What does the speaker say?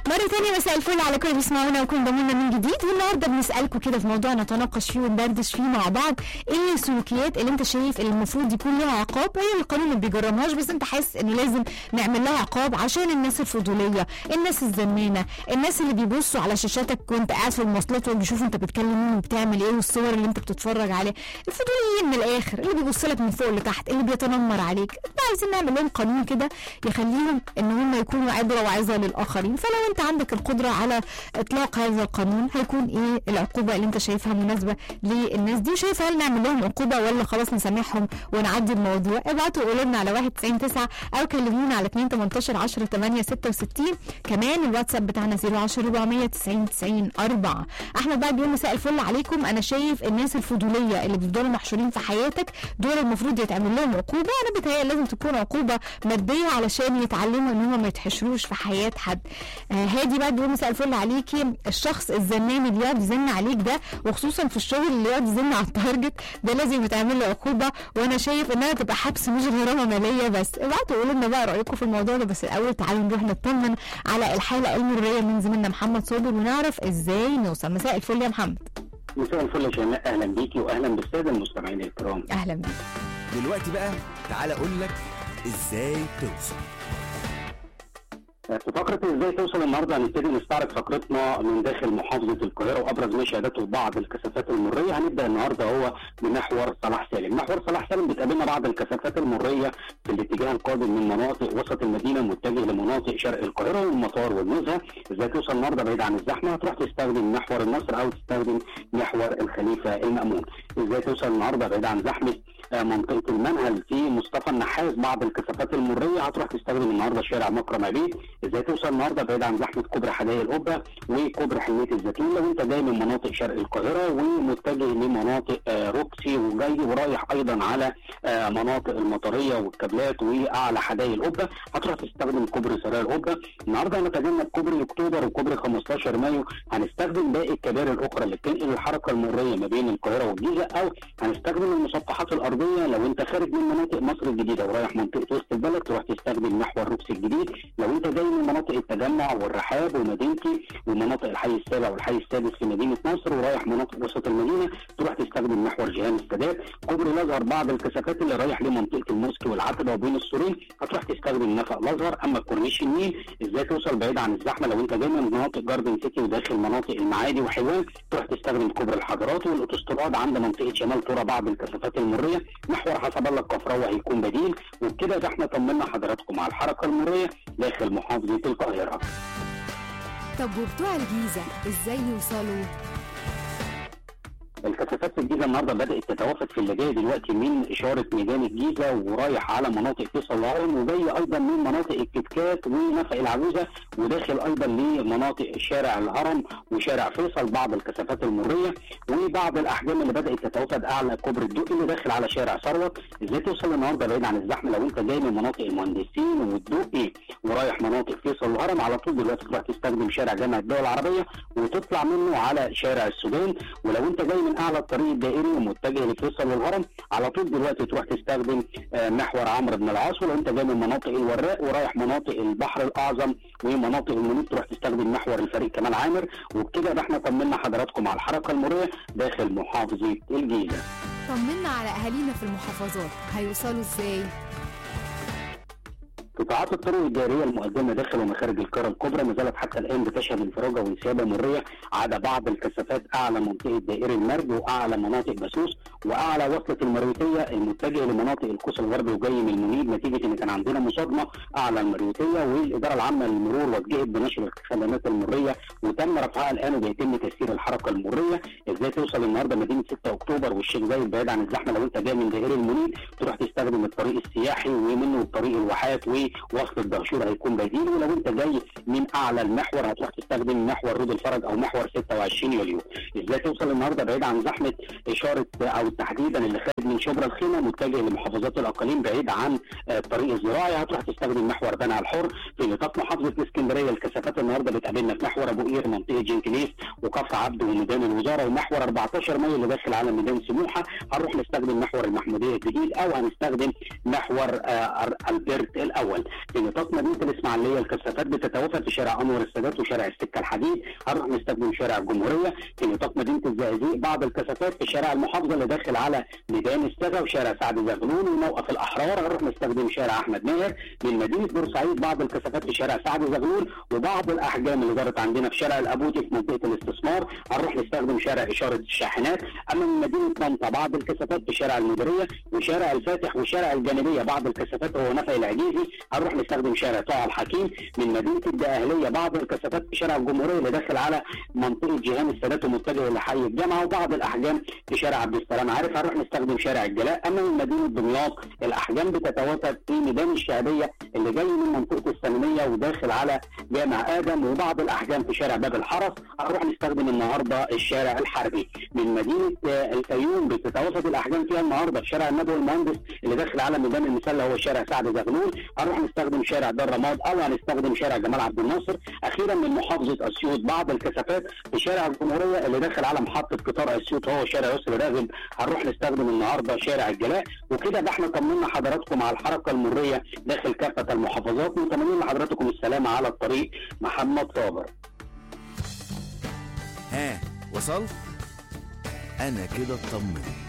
مرة تانية مساء الفل على كل اللي بيسمعونا وكل ضمونا من جديد والنهارده بنسألكم كده في موضوع نتناقش فيه وندردش فيه مع بعض ايه السلوكيات اللي انت شايف اللي المفروض يكون لها عقاب وهي القانون ما بيجرمهاش بس انت حاسس انه لازم نعمل لها عقاب عشان الناس الفضولية الناس الزنانة الناس اللي بيبصوا على شاشاتك وانت قاعد في المواصلات وبيشوفوا انت بتكلم مين وبتعمل ايه والصور اللي انت بتتفرج عليها الفضوليين من الاخر اللي بيبص لك من فوق لتحت اللي بيتنمر عليك احنا عايزين نعمل لهم قانون كده يخليهم ان هم يكونوا عبره وعظه للاخرين فلو انت عندك القدره على اطلاق هذا القانون هيكون ايه العقوبه اللي انت شايفها مناسبه للناس دي شايف هل نعمل لهم عقوبه ولا خلاص نسامحهم ونعدي الموضوع ابعتوا قولوا لنا على 199 او كلمونا على 2 18 10 8 66 كمان الواتساب بتاعنا 010 490 90 4 احمد بقى بيقول مساء الفل عليكم انا شايف الناس الفضوليه اللي بيفضلوا محشورين في حياتك دول المفروض يتعمل لهم عقوبه انا بتهيألي لازم تكون عقوبه ماديه علشان يتعلموا ان هم ما يتحشروش في حياه حد آه هادي بقى بيقول مساء الفل عليكي الشخص الزنان اللي يقعد يزن عليك ده وخصوصا في الشغل اللي يقعد يزن على التارجت ده لازم يتعمل له عقوبه وانا شايف انها تبقى حبس مش غرامه ماليه بس ابعتوا قولوا لنا بقى رايكم في الموضوع ده بس الاول تعالوا نروح نطمن على الحاله المريه من زميلنا محمد صابر ونعرف ازاي نوصل مساء الفل يا محمد مساء الفل يا شيماء اهلا بيكي واهلا بالساده المستمعين الكرام اهلا بيك دلوقتي بقى تعالى اقول لك ازاي توصل في فقرة ازاي توصل النهارده هنبتدي نستعرض فقرتنا من داخل محافظة القاهرة وابرز ما شهدته بعض الكثافات المرية هنبدا النهارده هو بمحور صلاح سالم، محور صلاح سالم بتقابلنا بعض الكثافات المرية في الاتجاه القادم من مناطق وسط المدينة متجه لمناطق شرق القاهرة والمطار والنزهة، ازاي توصل النهارده بعيد عن الزحمة هتروح تستخدم محور النصر او تستخدم محور الخليفة المأمون، ازاي توصل النهارده بعيد عن زحمة منطقة المنهل في مصطفى النحاس بعض الكثافات المرية هتروح تستخدم النهارده شارع مكرم عبيد، ازاي توصل النهارده بعيد عن زحمه كوبري حدائق القبه وكوبري حلميه الزيتون لو انت جاي من مناطق شرق القاهره ومتجه لمناطق آه روكسي وجاي ورايح ايضا على آه مناطق المطريه والكابلات واعلى حدائق القبه هتروح تستخدم كوبري سرايا القبه النهارده هنتجنب كوبري اكتوبر وكوبري 15 مايو هنستخدم باقي الكباري الاخرى اللي بتنقل الحركه المريه ما بين القاهره والجيزه او هنستخدم المسطحات الارضيه لو انت خارج من مناطق مصر الجديده ورايح منطقه وسط البلد تروح تستخدم محور روكسي الجديد لو انت جاي من مناطق التجمع والرحاب ومدينتي ومناطق الحي السابع والحي السادس في مدينه نصر ورايح مناطق وسط المدينه تروح تستخدم محور جهان السادات كوبري الازهر بعض الكثافات اللي رايح لمنطقه الموسكي والعتبه وبين السورين هتروح تستخدم نفق الازهر اما كورنيش النيل ازاي توصل بعيد عن الزحمه لو انت جاي من مناطق جاردن سيتي وداخل مناطق المعادي وحلوان تروح تستخدم كوبري الحضارات والاوتوستراد عند منطقه شمال ترى بعض الكثافات المريه محور حسب الله الكفراوي هيكون بديل وبكده ده احنا طمنا حضراتكم على الحركه المريه داخل محافظه القاهره طب وبتوع الجيزة ازاي يوصلوا؟ الكثافات في الجيزه النهارده بدات تتوافد في اللي جاي دلوقتي من اشاره ميدان الجيزه ورايح على مناطق فيصل الهرم وجاي ايضا من مناطق الكتكات ونفق العجوزه وداخل ايضا لمناطق شارع الهرم وشارع فيصل بعض الكثافات المريه وبعض الاحجام اللي بدات تتوافد اعلى كوبري الدقي اللي داخل على شارع ثروت ازاي توصل النهارده بعيد عن الزحمه لو انت جاي من مناطق المهندسين والدقي ورايح مناطق فيصل الهرم على طول دلوقتي تروح تستخدم شارع جامعه الدول العربيه وتطلع منه على شارع السودان ولو انت جاي من اعلى الطريق الدائري ومتجه لفيصل والهرم على طول دلوقتي تروح تستخدم محور عمرو بن العاص ولو انت جاي من مناطق الوراق ورايح مناطق البحر الاعظم ومناطق المنيب تروح تستخدم محور الفريق كمال عامر وبكده ده احنا طمنا حضراتكم على الحركه المريه داخل محافظه الجيزه. طمنا على اهالينا في المحافظات هيوصلوا ازاي؟ قطاعات الطرق الجاريه المقدمه داخل ومخارج القاره الكبرى ما زالت حتى الان بتشهد انفراجه وانسيابه مريه عدا بعض الكثافات اعلى منطقه دائري المرج واعلى مناطق بسوس واعلى وصله المريوطيه المتجه لمناطق القوس الغربي وجاي من المنيب نتيجه ان كان عندنا مصادمه اعلى المريوطيه والاداره العامه للمرور وجهت بنشر الخدمات المريه وتم رفعها الان وبيتم تسيير الحركه المريه ازاي توصل النهارده مدينه 6 اكتوبر والشيخ زايد بعيد عن الزحمه لو انت جاي من دائري المنيب تروح تستخدم الطريق السياحي ومنه الطريق الواحات و وصل الدهشور هيكون بديل ولو انت جاي من اعلى المحور هتروح تستخدم محور رود الفرج او محور 26 يوليو ازاي توصل النهارده بعيد عن زحمه اشاره او تحديدا اللي خارج من شبرا الخيمه متجه لمحافظات الاقاليم بعيد عن الطريق الزراعي هتروح تستخدم محور بنها الحر في نطاق محافظه الاسكندريه الكثافات النهارده بتقابلنا في محور ابو قير منطقه جنكليس وكفر عبده وميدان الوزاره ومحور 14 مايو اللي داخل على ميدان سموحه هنروح نستخدم محور المحموديه الجديد او هنستخدم محور آه البرت الاول الاول في نطاق مدينه الاسماعيليه الكثافات بتتوافد في شارع انور السادات وشارع السكه الحديد هنروح نستخدم شارع الجمهوريه في نطاق مدينه الزقازيق بعض الكثافات في شارع المحافظه اللي داخل على ميدان السبا وشارع سعد زغلول وموقف الاحرار هنروح نستخدم شارع احمد ماهر من مدينه بورسعيد بعض الكثافات في شارع سعد زغلول وبعض الاحجام اللي دارت عندنا في شارع الابوتي في منطقه الاستثمار هنروح نستخدم شارع اشاره الشاحنات اما من مدينه طنطا بعض الكثافات في شارع المديريه وشارع الفاتح وشارع الجانبيه بعض الكثافات هو نفق العجيزي هنروح نستخدم شارع طه الحكيم من مدينه الدقهليه بعض الكثافات في شارع الجمهوريه اللي داخل على منطقه جيهان السادات ومتجه لحي الجامعه وبعض الاحجام في شارع عبد السلام عارف هنروح نستخدم شارع الجلاء اما من مدينه دمياط الاحجام بتتوافد في ميدان الشهاديه اللي جاي من منطقه السلميه وداخل على جامع ادم وبعض الاحجام في شارع باب الحرس هنروح نستخدم النهارده الشارع الحربي من مدينه آه، الفيوم بتتوافد الاحجام فيها النهارده في شارع النبوي المهندس اللي داخل على ميدان المسله هو شارع سعد زغلول هنروح نستخدم شارع دار رماد او هنستخدم شارع جمال عبد الناصر اخيرا من محافظه اسيوط بعض الكثافات في شارع الجمهوريه اللي داخل على محطه قطار اسيوط هو شارع يسر راغب هنروح نستخدم النهارده شارع الجلاء وكده بقى احنا طمنا حضراتكم على الحركه المريه داخل كافه المحافظات متمنين لحضراتكم السلامه على الطريق محمد صابر ها وصلت انا كده اطمنت